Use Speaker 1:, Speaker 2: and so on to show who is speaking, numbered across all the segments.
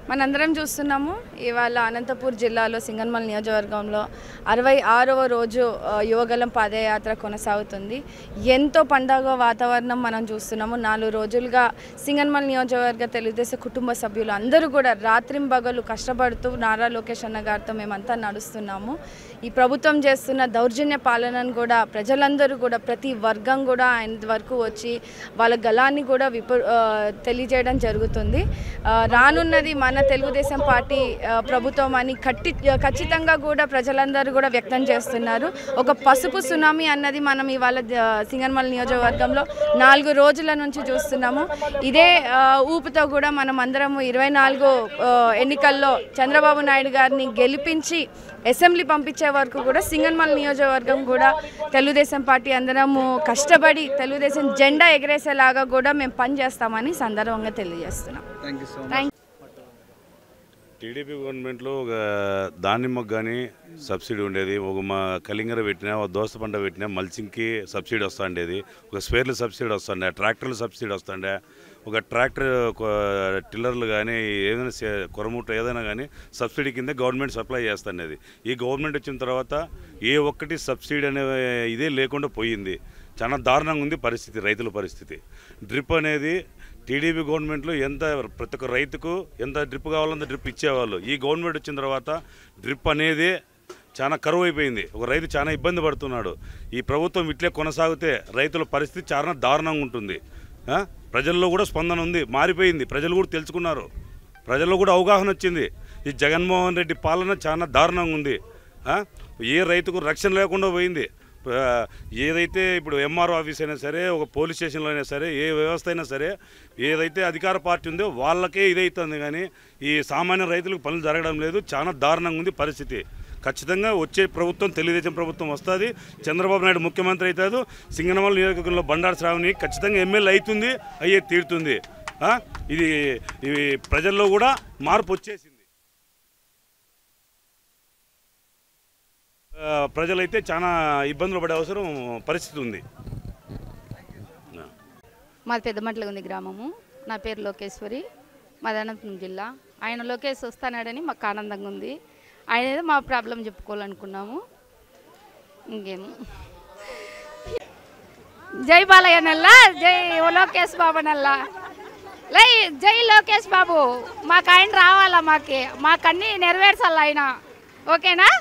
Speaker 1: మనందరం చూస్తున్నాము ఇవాళ అనంతపూర్ జిల్లాలో సింగన్మల్ నియోజకవర్గంలో అరవై ఆరవ రోజు ఆ, యువగలం పాదయాత్ర కొనసాగుతుంది ఎంతో పండగ వాతావరణం మనం చూస్తున్నాము నాలుగు రోజులుగా సింగన్మల్ నియోజకవర్గ తెలుగుదేశం కుటుంబ సభ్యులు అందరూ కూడా రాత్రింబగలు కష్టపడుతూ నారా లోకేష్ అన్న గారితో మేమంతా నడుస్తున్నాము ఈ ప్రభుత్వం చేస్తున్న దౌర్జన్య పాలనను కూడా ప్రజలందరూ కూడా ప్రతి వర్గం కూడా ఆయన వరకు వచ్చి వాళ్ళ గలాన్ని కూడా విప ఆ, తెలియజేయడం జరుగుతుంది ఆ, రానున్నది మన తెలుగుదేశం పార్టీ ఆ, ప్రభుత్వం అని కట్టి ఖచ్చితంగా కూడా ప్రజలందరూ కూడా వ్యక్తం చేస్తున్నారు ఒక పసుపు సునామీ అన్నది మనం ఇవాళ ఆ, సింగన్మల్ నియోజకవర్గంలో నాలుగు రోజుల నుంచి చూస్తున్నాము ఇదే ఆ, ఊపుతో కూడా మనం అందరము ఇరవై నాలుగు ఎన్నికల్లో చంద్రబాబు నాయుడు గారిని గెలిపించి అసెంబ్లీ పంపించే వరకు కూడా సింగన్మల్ నియోజకవర్గం కూడా తెలుగుదేశం పార్టీ అందరము కష్టపడి తెలుగుదేశం జెండా ఎగరేసేలాగా కూడా మేము పనిచేస్తామని సందర్భంగా తెలియజేస్తున్నాం
Speaker 2: thank you so much
Speaker 1: thank
Speaker 3: TDP గవర్నమెంట్లో ఒక దానిమ్మకు కానీ సబ్సిడీ ఉండేది ఒక మా కలింగర పెట్టినా ఒక దోస పంట పెట్టినా మల్చింగ్కి సబ్సిడీ వస్తూ ఉండేది ఒక స్పేర్లు సబ్సిడీ వస్తుండే ట్రాక్టర్లు సబ్సిడీ వస్తుండే ఒక ట్రాక్టర్ కొ- టిల్లర్లు కానీ ఏదైనా సే- కొరమూట ఏదైనా కానీ సబ్సిడీ కింద గవర్నమెంట్ సప్లై చేస్తుండేది ఈ గవర్నమెంట్ వచ్చిన తర్వాత ఏ ఒక్కటి సబ్సిడీ అనే ఇదే లేకుండా పోయింది చాలా దారుణంగా ఉంది పరిస్థితి రైతుల పరిస్థితి డ్రిప్ అనేది టీడీపీ గవర్నమెంట్లో ఎంత ప్రతి ఒక్క రైతుకు ఎంత డ్రిప్ కావాలంత డ్రిప్ ఇచ్చేవాళ్ళు ఈ గవర్నమెంట్ వచ్చిన తర్వాత డ్రిప్ అనేది చాలా కరువు అయిపోయింది ఒక రైతు చాలా ఇబ్బంది పడుతున్నాడు ఈ ప్రభుత్వం ఇట్లే కొనసాగితే రైతుల పరిస్థితి చాలా దారుణంగా ఉంటుంది ఆ? ప్రజల్లో కూడా స్పందన ఉంది మారిపోయింది ప్రజలు కూడా తెలుసుకున్నారు ప్రజల్లో కూడా అవగాహన వచ్చింది ఈ జగన్మోహన్ రెడ్డి పాలన చాలా దారుణంగా ఉంది ఆ? ఏ రైతుకు రక్షణ లేకుండా పోయింది ఆ, ఏదైతే ఇప్పుడు ఎంఆర్ఓ ఆఫీస్ అయినా సరే ఒక పోలీస్ స్టేషన్లో అయినా సరే ఏ వ్యవస్థ అయినా సరే ఏదైతే అధికార పార్టీ ఉందో వాళ్ళకే ఇదవుతుంది కానీ ఈ సామాన్య రైతులకు పనులు జరగడం లేదు చాలా దారుణంగా ఉంది పరిస్థితి ఖచ్చితంగా వచ్చే ప్రభుత్వం తెలుగుదేశం ప్రభుత్వం వస్తుంది చంద్రబాబు నాయుడు ముఖ్యమంత్రి అవుతాడు సింగనమల నియోజకవర్గంలో బండారు శ్రావణి ఖచ్చితంగా ఎమ్మెల్యే అవుతుంది అయ్యే తీరుతుంది ఆ? ఇది ఇది ప్రజల్లో కూడా మార్పు వచ్చేసింది ఆ, ప్రజలైతే చాలా ఇబ్బందులు పడే అవసరం పరిస్థితి ఉంది
Speaker 4: మాది పెద్దమట్ల ఉంది గ్రామము నా పేరు లోకేశ్వరి మాది అనంతపురం జిల్లా ఆయన లోకేష్ వస్తానాడని మాకు ఆనందంగా ఉంది ఆయన ఏదో మా ప్రాబ్లం చెప్పుకోవాలనుకున్నాము ఇంకేం జై బాలయ్య నల్లా జై లోకేష్ బాబు నల్లా లై జై లోకేష్ బాబు మాకు ఆయన రావాలా మాకి మాకన్నీ నెరవేర్చాలి ఆయన ఓకేనా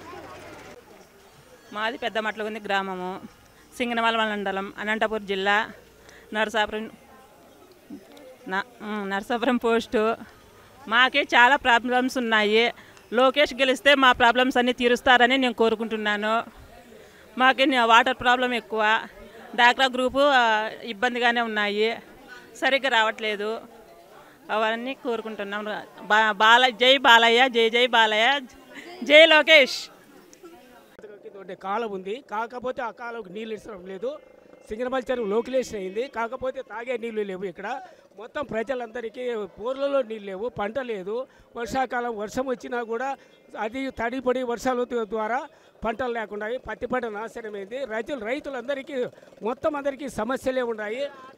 Speaker 5: మాది పెద్ద మట్లగుంది గ్రామము సింగనమల మండలం అనంతపురం జిల్లా నరసాపురం న- ఉమ్, నరసాపురం పోస్టు మాకే చాలా ప్రాబ్లమ్స్ ఉన్నాయి లోకేష్ గెలిస్తే మా ప్రాబ్లమ్స్ అన్నీ తీరుస్తారని నేను కోరుకుంటున్నాను మాకు వాటర్ ప్రాబ్లం ఎక్కువ డాక్రా గ్రూపు ఆ, ఇబ్బందిగానే ఉన్నాయి సరిగ్గా రావట్లేదు అవన్నీ కోరుకుంటున్నాం బా బాల జై బాలయ్య జై జై బాలయ్య జై లోకేష్
Speaker 6: కింద ఉండే కాలం ఉంది కాకపోతే ఆ కాలంకి నీళ్ళు ఇచ్చడం లేదు సింగనమల చెరువు లోకిలేషన్ అయింది కాకపోతే తాగే నీళ్లు లేవు ఇక్కడ మొత్తం ప్రజలందరికీ బోర్లలో నీళ్ళు లేవు పంట లేదు వర్షాకాలం వర్షం వచ్చినా కూడా అది తడిపడి వర్షాల ద్వారా పంటలు లేకుండా పత్తి పంట నాశనమైంది రైతులు రైతులందరికీ మొత్తం అందరికీ సమస్యలే ఉన్నాయి